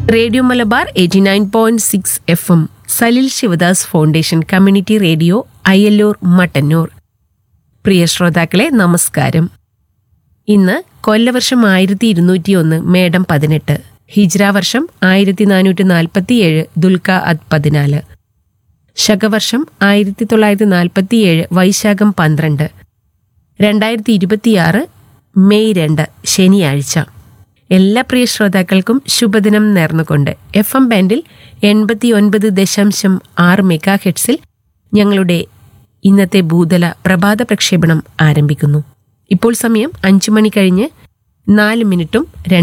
radio Malabar eighty nine point six F M Salil Sivadas foundation community radio Ayyallur Mattannur പ്രിയ ശ്രോതാക്കളെ നമസ്കാരം ഇന്ന് കൊല്ലവർഷം ആയിരത്തി ഇരുന്നൂറ്റി ഒന്ന് മേടം പതിനെട്ട് ഹിജ്ര വർഷം ആയിരത്തി നാനൂറ്റി നാൽപ്പത്തിയേഴ് ദുൽഖ അദ് പതിനാല് ശകവർഷം ആയിരത്തി തൊള്ളായിരത്തി നാൽപ്പത്തിയേഴ് വൈശാഖം പന്ത്രണ്ട് രണ്ടായിരത്തി ഇരുപത്തിയാറ് മെയ് രണ്ട് ശനിയാഴ്ച എല്ലാ പ്രിയ ശ്രോതാക്കൾക്കും ശുഭദിനം നേർന്നുകൊണ്ട് എഫ് എം ബാൻഡിൽ എൺപത്തി ഒൻപത് ദശാംശം ആറ് മെഗാ ഹെഡ്സിൽ ഞങ്ങളുടെ ഇന്നത്തെ ഭൂതല പ്രഭാത പ്രക്ഷേപണം ആരംഭിക്കുന്നു ഇപ്പോൾ സമയം അഞ്ചു മണി കഴിഞ്ഞ് നാല് മിനിറ്റും രണ്ട്